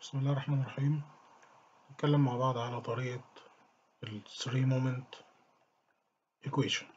بسم الله الرحمن الرحيم نتكلم مع بعض على طريقة ال 3 moment equation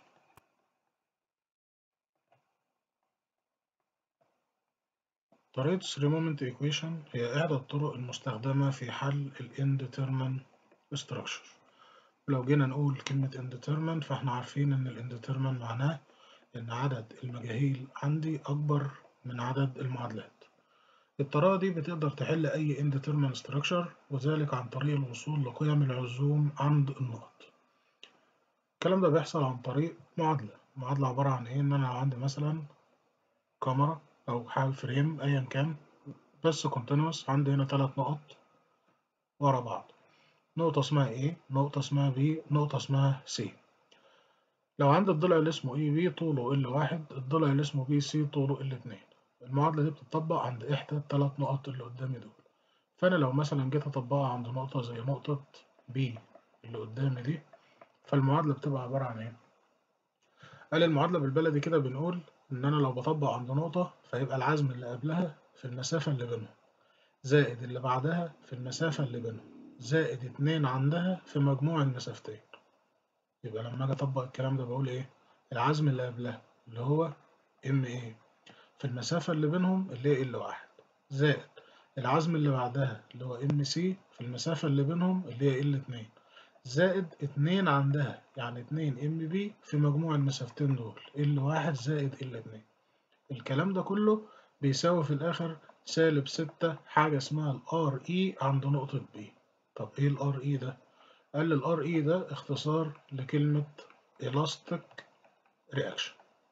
طريقة 3 moment equation هي إحدى الطرق المستخدمة في حل ال indeterminate structure لو جينا نقول كلمة indeterminate فإحنا عارفين إن ال indeterminate معناه إن عدد المجاهيل عندي أكبر من عدد المعادلات الطريقة دي بتقدر تحل أي indeterminate structure وذلك عن طريق الوصول لقيم العزوم عند النقط الكلام ده بيحصل عن طريق معادلة معادلة عبارة عن إيه إن أنا عندي مثلا كاميرا أو حاجة فريم أيا كان بس continuous عندي هنا تلات نقط ورا بعض نقطة اسمها A نقطة اسمها B نقطة اسمها C لو عندي الضلع اللي اسمه AB طوله ال واحد الضلع اللي اسمه BC طوله ال اتنين المعادلة دي بتطبق عند إحدى التلات نقط اللي قدامي دول فأنا لو مثلا جيت أطبقها عند نقطة زي نقطة B اللي قدامي دي فالمعادلة بتبقى عبارة عن إيه؟ قال المعادلة بالبلدي كده بنقول إن أنا لو بطبق عند نقطة فيبقى العزم اللي قبلها في المسافة اللي بينهم زائد اللي بعدها في المسافة اللي بينهم زائد اتنين عندها في مجموع المسافتين يبقى لما أجي أطبق الكلام ده بقول إيه؟ العزم اللي قبلها اللي هو ام ايه في المسافة اللي بينهم اللي هي ال واحد زائد العزم اللي بعدها اللي هو ام سي في المسافة اللي بينهم اللي هي ال اتنين زائد اتنين عندها يعني اتنين ام بي في مجموع المسافتين دول ال واحد زائد ال اتنين الكلام ده كله بيساوي في الآخر سالب ستة حاجة اسمها الار اي عند نقطة بي طب ايه الار اي ده؟ قال الار اي ده اختصار لكلمة elastic reaction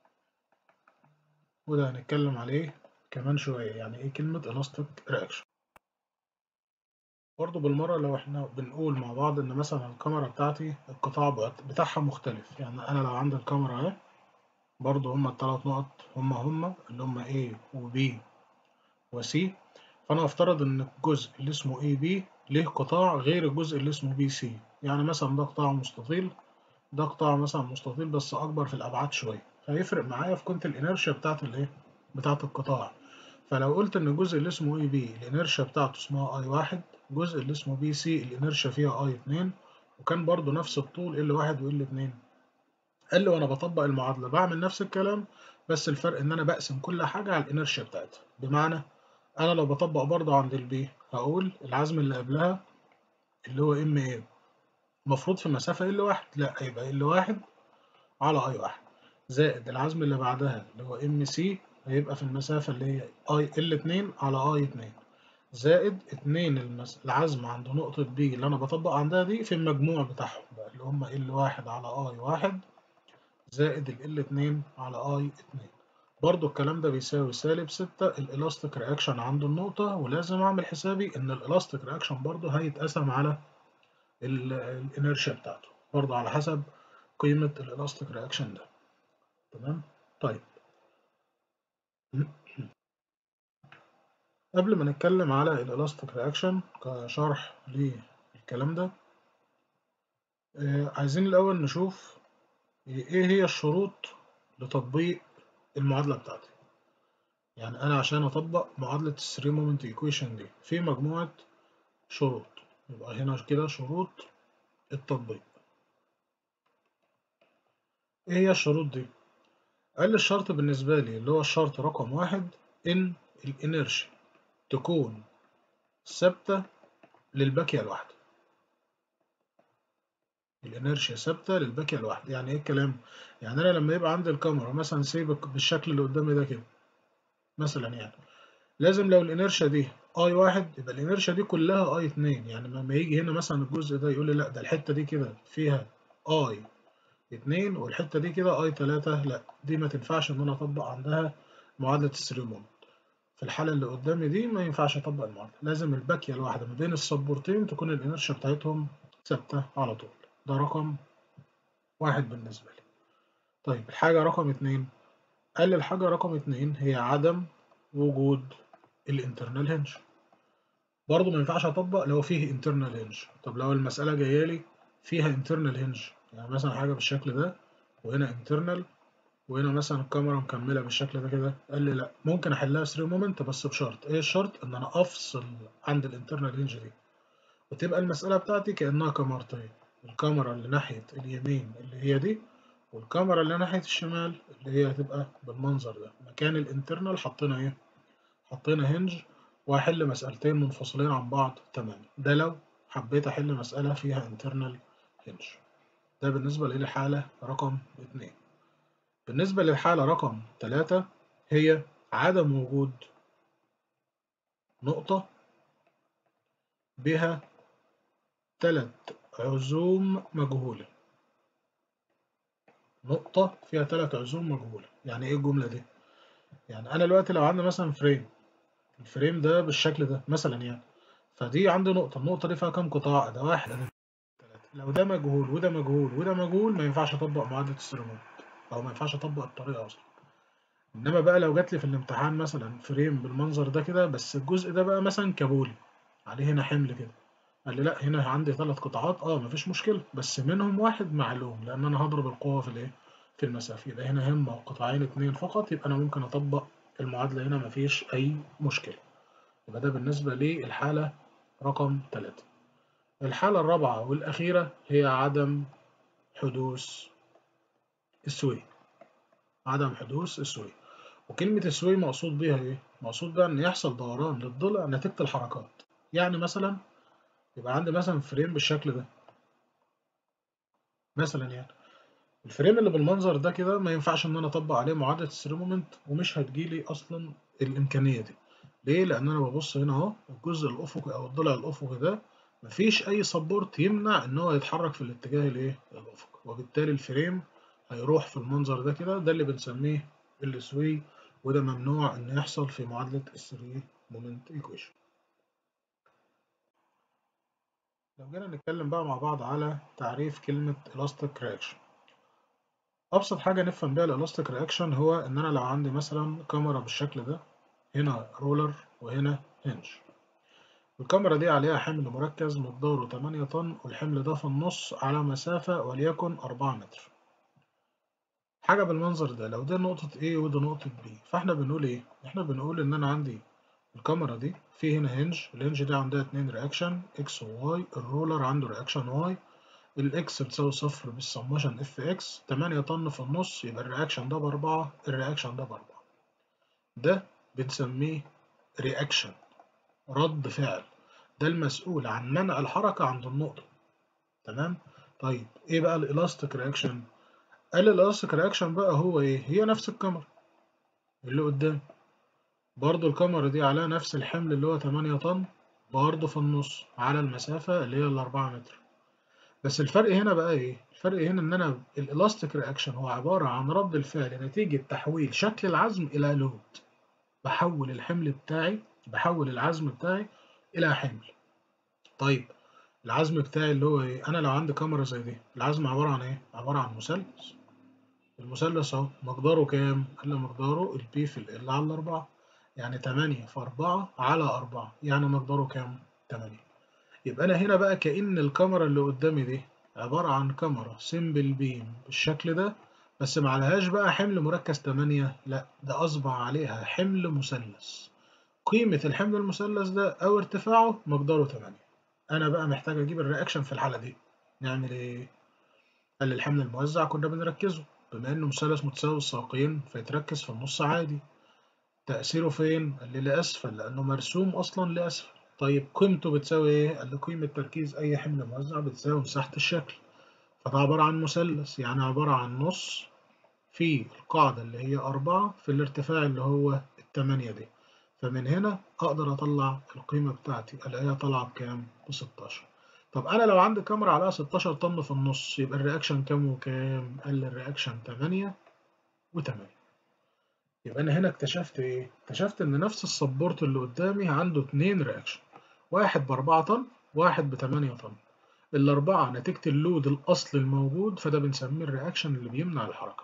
وده هنتكلم عليه كمان شوية يعني ايه كلمة elastic reaction برضه بالمرة لو احنا بنقول مع بعض ان مثلا الكاميرا بتاعتي القطاع بتاعها مختلف يعني انا لو عندي الكاميرا اهي برضه هما التلات نقط هما هما اللي هما A و B و C فانا افترض ان الجزء اللي اسمه A B ليه قطاع غير الجزء اللي اسمه B C يعني مثلا ده قطاع مستطيل ده قطاع مثلا مستطيل بس اكبر في الابعاد شوية فيفرق معايا في قيمة الانرشيا بتاعت الايه بتاعت القطاع فلو قلت ان الجزء اللي اسمه اي بي الانرشيا بتاعته اسمها اي واحد الجزء اللي اسمه بي سي الانرشيا فيها اي اتنين وكان برضو نفس الطول ال واحد وال اتنين قال لي وانا بطبق المعادلة بعمل نفس الكلام بس الفرق ان انا بقسم كل حاجة على الانرشيا بتاعتها بمعنى انا لو بطبق برضو عند البي هقول العزم اللي قبلها اللي هو ام ايه المفروض في مسافة ال واحد لا هيبقى ال واحد على اي واحد زائد العزم اللي بعدها اللي هو ام سي هيبقى في المسافة اللي هي اي ال اتنين على اي اتنين زائد اتنين المس... العزم عند نقطة بي اللي أنا بطبق عندها دي في المجموع بتاعهم بقى اللي هما ال واحد على اي واحد زائد ال ال اتنين على اي اتنين برضو الكلام ده بيساوي سالب ستة الإلاستيك رياكشن عند النقطة ولازم أعمل حسابي إن الإلاستيك رياكشن برضو هيتقسم على الانرشيا بتاعته برضو على حسب قيمة الإلاستيك رياكشن ده تمام طيب قبل ما نتكلم على الإلاستيك رياكشن كشرح للكلام ده آه عايزين الأول نشوف إيه هي الشروط لتطبيق المعادلة بتاعتي يعني أنا عشان أطبق معادلة الثري مومنت إيكويشن دي في مجموعة شروط يبقى هنا كده شروط التطبيق إيه هي الشروط دي؟ قال الشرط بالنسبة لي اللي هو الشرط رقم واحد إن الإنرشيا تكون ثابتة للباكية الواحدة الإنرشيا ثابتة للباكية الواحدة يعني إيه الكلام؟ يعني أنا لما يبقى عندي الكاميرا مثلا سيبك بالشكل اللي قدامي ده كده مثلا يعني لازم لو الإنرشيا دي أي واحد يبقى الإنرشيا دي كلها أي اتنين يعني لما يجي هنا مثلا الجزء ده يقول لي لأ ده الحتة دي كده فيها أي اتنين والحتة دي كده اي تلاتة لا دي ما تنفعش ان انا اطبق عندها معادلة الثري مومنت في الحالة اللي قدامي دي ما ينفعش اطبق المعادلة لازم الباكية الواحدة ما بين السبورتين تكون الانرشيا بتاعتهم ثابتة على طول ده رقم واحد بالنسبة لي طيب الحاجة رقم اتنين قال الحاجة رقم اتنين هي عدم وجود الانترنال هنج برضه ما ينفعش اطبق لو فيه انترنال هنج طب لو المسألة جاية لي فيها انترنال هنج يعني مثلا حاجة بالشكل ده وهنا internal وهنا مثلا الكاميرا مكملة بالشكل ده كده قال لي لا ممكن أحلها 3 مومنت بس بشرط إيه الشرط؟ إن أنا أفصل عند الانترنال هنج دي وتبقى المسألة بتاعتي كأنها كاميرتين الكاميرا اللي ناحية اليمين اللي هي دي والكاميرا اللي ناحية الشمال اللي هي هتبقى بالمنظر ده مكان الانترنال حطينا ايه حطينا هنج وهحل مسألتين منفصلين عن بعض تماما ده لو حبيت أحل مسألة فيها انترنال هنج ده بالنسبة للحالة رقم اتنين بالنسبة للحالة رقم تلاتة هي عدم وجود نقطة بها تلات عزوم مجهولة نقطة فيها تلات عزوم مجهولة يعني ايه الجملة دي؟ يعني أنا دلوقتي لو عندي مثلا فريم الفريم ده بالشكل ده مثلا يعني فدي عندي نقطة النقطة دي فيها كام قطاع؟ ده واحد ده تلاتة لو ده مجهول وده مجهول وده مجهول ما ينفعش أطبق معادلة السيرمون أو ما ينفعش أطبق الطريقة أصلا إنما بقى لو جات لي في الامتحان مثلا فريم بالمنظر ده كده بس الجزء ده بقى مثلا كابولي عليه هنا حمل كده قال لي لا هنا عندي ثلاث قطاعات اه مفيش مشكلة بس منهم واحد معلوم لأن أنا هضرب القوة في الإيه؟ في المسافة يبقى هنا هم قطاعين اتنين فقط يبقى أنا ممكن أطبق المعادلة هنا مفيش أي مشكلة يبقى ده بالنسبة للحالة رقم تلاتة الحالة الرابعة والأخيرة هي عدم حدوث السوي عدم حدوث السوي وكلمة السوي مقصود بيها إيه؟ مقصود بيها إن يحصل دوران للضلع نتيجة الحركات يعني مثلا يبقى عندي مثلا فريم بالشكل ده مثلا يعني الفريم اللي بالمنظر ده كده ما ينفعش ان انا اطبق عليه معادله الثري مومنت ومش هتجيلي اصلا الامكانيه دي ليه لان انا ببص هنا اهو الجزء الافقي او الضلع الافقي ده مفيش اي سبورت يمنع ان هو يتحرك في الاتجاه الايه الافقي وبالتالي الفريم هيروح في المنظر ده كده ده اللي بنسميه السوي وده ممنوع ان يحصل في معادله الثري مومنت ايكويشن لو جينا نتكلم بقى مع بعض على تعريف كلمة elastic reaction أبسط حاجة نفهم بيها الإلاستيك رياكشن هو إن أنا لو عندي مثلا كاميرا بالشكل ده هنا رولر وهنا هنج الكاميرا دي عليها حمل مركز مقداره 8 طن والحمل ده في النص على مسافة وليكن 4 متر حاجة بالمنظر ده لو ده نقطة A وده نقطة B فاحنا بنقول إيه؟ إحنا بنقول إن أنا عندي الكاميرا دي في هنا هنج الهنج دي عندها اتنين رياكشن اكس وواي الرولر عنده رياكشن واي الاكس بتساوي صفر بالسمشن اف اكس تمانية طن في النص يبقى الرياكشن ده بأربعة الرياكشن ده بأربعة ده بنسميه رياكشن رد فعل ده المسؤول عن منع الحركة عند النقطة تمام طيب ايه بقى الالاستيك رياكشن قال الالاستيك رياكشن بقى هو ايه هي نفس الكاميرا اللي قدام برضو الكاميرا دي عليها نفس الحمل اللي هو 8 طن برضو في النص على المسافة اللي هي الأربعة متر بس الفرق هنا بقى ايه؟ الفرق هنا ان انا الالاستيك رياكشن هو عبارة عن رد الفعل نتيجة تحويل شكل العزم الى لود بحول الحمل بتاعي بحول العزم بتاعي الى حمل طيب العزم بتاعي اللي هو ايه؟ انا لو عندي كاميرا زي دي العزم عبارة عن ايه؟ عبارة عن مثلث المثلث اهو مقداره كام؟ قال لي مقداره البي في ال على الأربعة يعني تمانية في أربعة على أربعة يعني مقداره كام؟ تمانية يبقى أنا هنا بقى كأن الكاميرا اللي قدامي دي عبارة عن كاميرا سيمبل بيم بالشكل ده بس معلهاش بقى حمل مركز تمانية لأ ده أصبح عليها حمل مثلث قيمة الحمل المثلث ده أو ارتفاعه مقداره تمانية أنا بقى محتاج أجيب الرياكشن في الحالة دي نعمل إيه؟ قال الحمل الموزع كنا بنركزه بما إنه مثلث متساوي الساقين فيتركز في النص عادي تأثيره فين؟ قال لي لأسفل لأنه مرسوم أصلا لأسفل طيب قيمته بتساوي إيه؟ قال لي قيمة تركيز أي حمل موزع بتساوي مساحة الشكل فده عبارة عن مثلث يعني عبارة عن نص في القاعدة اللي هي أربعة في الارتفاع اللي هو التمانية دي فمن هنا أقدر أطلع القيمة بتاعتي ألاقيها طالعة بكام؟ بستاشر طب أنا لو عندي كاميرا عليها ستاشر طن في النص يبقى الرياكشن كام وكام؟ قال لي الرياكشن تمانية وتمانية يبقى أنا هنا اكتشفت إيه؟ اكتشفت إن نفس السبورت اللي قدامي عنده اتنين رياكشن واحد بأربعة طن واحد بتمانية طن الأربعة نتيجة اللود الأصلي الموجود فده بنسميه الرياكشن اللي بيمنع الحركة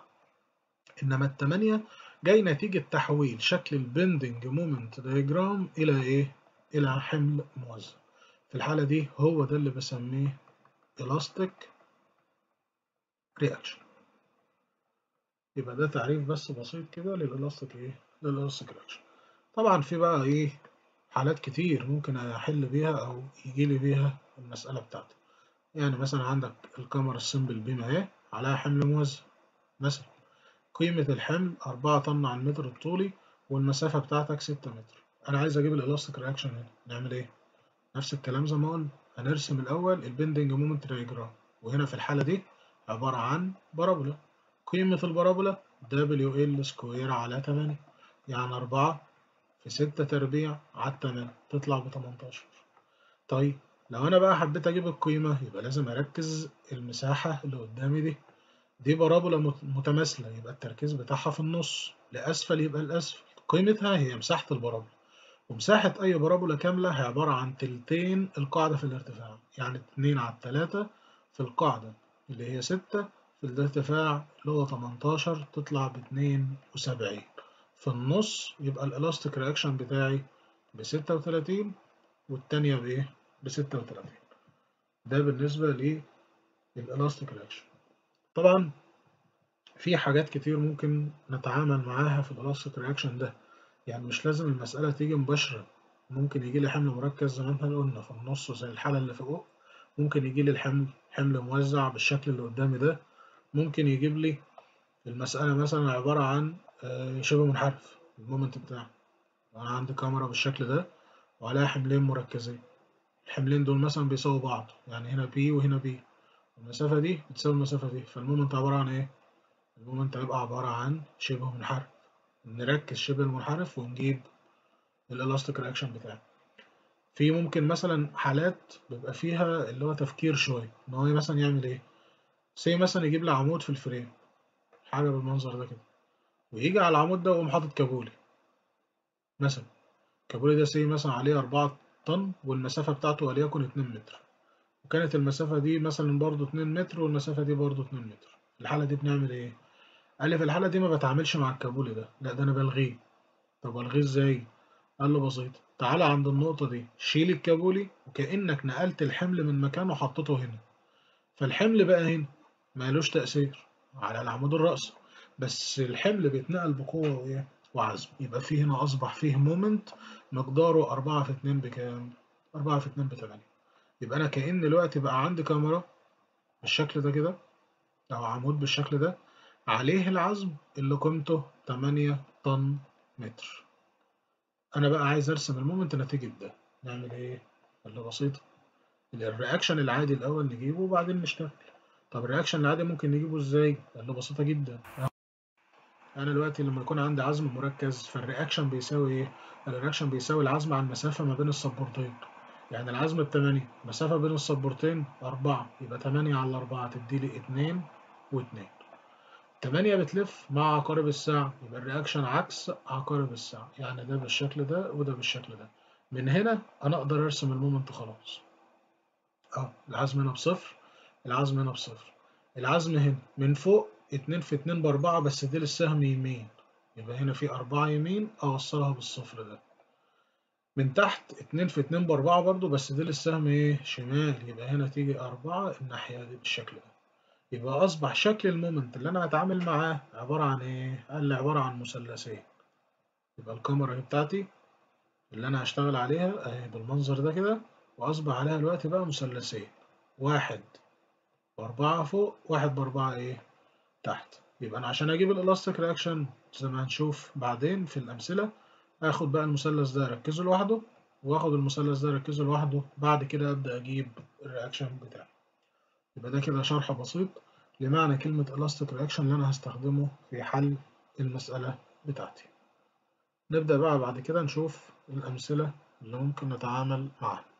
إنما التمانية جاي نتيجة تحويل شكل البندنج مومنت دايجرام إلى إيه؟ إلى حمل موزع في الحالة دي هو ده اللي بسميه elastic reaction يبقى ده تعريف بس بسيط كده للإلاستيك إيه؟ للإلاستيك رياكشن طبعا في بقى إيه حالات كتير ممكن أحل بيها أو يجيلي بيها المسألة بتاعتي يعني مثلا عندك الكاميرا السمبل بيم أهي عليها حمل موزع مثلا قيمة الحمل أربعة طن على المتر الطولي والمسافة بتاعتك ستة متر أنا عايز أجيب الإلاستيك رياكشن هنا نعمل إيه؟ نفس الكلام زي ما قلنا هنرسم الأول البندنج مومنت دايجرام وهنا في الحالة دي عبارة عن بارابولا قيمة البارابولا دبليو ال سكوير على تمانية يعني أربعة في ستة تربيع على التمانية تطلع بتمنتاشر طيب لو أنا بقى حبيت أجيب القيمة يبقى لازم أركز المساحة اللي قدامي دي دي بارابولا متماثلة يبقى التركيز بتاعها في النص لأسفل يبقى الأسفل قيمتها هي مساحة البارابولا ومساحة أي بارابولا كاملة هي عبارة عن تلتين القاعدة في الارتفاع يعني اتنين على التلاتة في القاعدة اللي هي ستة في الارتفاع اللي هو تمنتاشر تطلع باتنين وسبعين في النص يبقى الإلاستيك رياكشن بتاعي بستة وتلاتين والتانية بإيه؟ بستة وتلاتين ده بالنسبة للإلاستيك رياكشن طبعا في حاجات كتير ممكن نتعامل معاها في الإلاستيك رياكشن ده يعني مش لازم المسألة تيجي مباشرة ممكن يجي لي حمل مركز زي ما احنا قلنا في النص زي الحالة اللي فوق ممكن يجي لي الحمل حمل موزع بالشكل اللي قدامي ده ممكن يجيب لي المسألة مثلا عبارة عن شبه منحرف المومنت بتاعه أنا عندي كاميرا بالشكل ده وعليها حملين مركزين الحملين دول مثلا بيساووا بعض يعني هنا بي وهنا بي المسافة دي بتساوي المسافة دي فالمومنت عبارة عن إيه؟ المومنت هيبقى عبارة عن شبه منحرف نركز شبه المنحرف ونجيب الإلاستيك رياكشن بتاعه في ممكن مثلا حالات بيبقى فيها اللي هو تفكير شوية إن هو مثلا يعمل إيه؟ سي مثلا يجيب لي عمود في الفريم حاجة بالمنظر ده كده ويجي على العمود ده ويقوم حاطط كابولي مثلا الكابولي ده سي مثلا عليه أربعة طن والمسافة بتاعته وليكن اتنين متر وكانت المسافة دي مثلا برضو اتنين متر والمسافة دي برضو اتنين متر الحالة دي بنعمل ايه؟ قال لي في الحالة دي ما بتعاملش مع الكابولي ده لا ده أنا بلغيه طب ألغيه ازاي؟ قال له بسيط تعالى عند النقطة دي شيل الكابولي وكأنك نقلت الحمل من مكانه وحطيته هنا فالحمل بقى هنا مالوش تأثير على العمود الرأسي بس الحمل بيتنقل بقوة وإيه؟ وعزم يبقى فيه هنا أصبح فيه مومنت مقداره أربعة في اتنين بكام؟ أربعة في اتنين بتمانية يبقى أنا كأن دلوقتي بقى عندي كاميرا بالشكل ده كده أو عمود بالشكل ده عليه العزم اللي قيمته تمانية طن متر أنا بقى عايز أرسم المومنت نتيجة ده نعمل إيه؟ اللي بسيطة الرياكشن العادي الأول نجيبه وبعدين نشتغل طب الرياكشن العادي ممكن نجيبه ازاي؟ قال له بسيطة جدا أنا دلوقتي لما يكون عندي عزم مركز فالرياكشن بيساوي إيه؟ الرياكشن بيساوي العزم على المسافة ما بين السبورتين يعني العزم بتمانية المسافة بين السبورتين أربعة يبقى تمانية على أربعة تديلي اتنين واتنين تمانية بتلف مع عقارب الساعة يبقى الرياكشن عكس عقارب الساعة يعني ده بالشكل ده وده بالشكل ده من هنا أنا أقدر أرسم المومنت خلاص أهو العزم هنا بصفر العزم هنا بصفر العزم هنا من فوق اتنين في اتنين بأربعة بس دي السهم يمين يبقى هنا في أربعة يمين أوصلها بالصفر ده من تحت اتنين في اتنين بأربعة برضو بس دي السهم ايه شمال يبقى هنا تيجي أربعة الناحية دي بالشكل ده يبقى أصبح شكل المومنت اللي أنا هتعامل معاه عبارة عن ايه؟ قال لي عبارة عن مثلثين يبقى الكاميرا بتاعتي اللي أنا هشتغل عليها اهي بالمنظر ده كده وأصبح عليها دلوقتي بقى مثلثين واحد بأربعة فوق واحد بأربعة إيه تحت يبقى أنا عشان أجيب الإلاستيك رياكشن زي ما هنشوف بعدين في الأمثلة آخد بقى المثلث ده أركزه لوحده وآخد المثلث ده أركزه لوحده بعد كده أبدأ أجيب الرياكشن بتاعي يبقى ده كده شرح بسيط لمعنى كلمة إلاستيك رياكشن اللي أنا هستخدمه في حل المسألة بتاعتي نبدأ بقى بعد كده نشوف الأمثلة اللي ممكن نتعامل معاها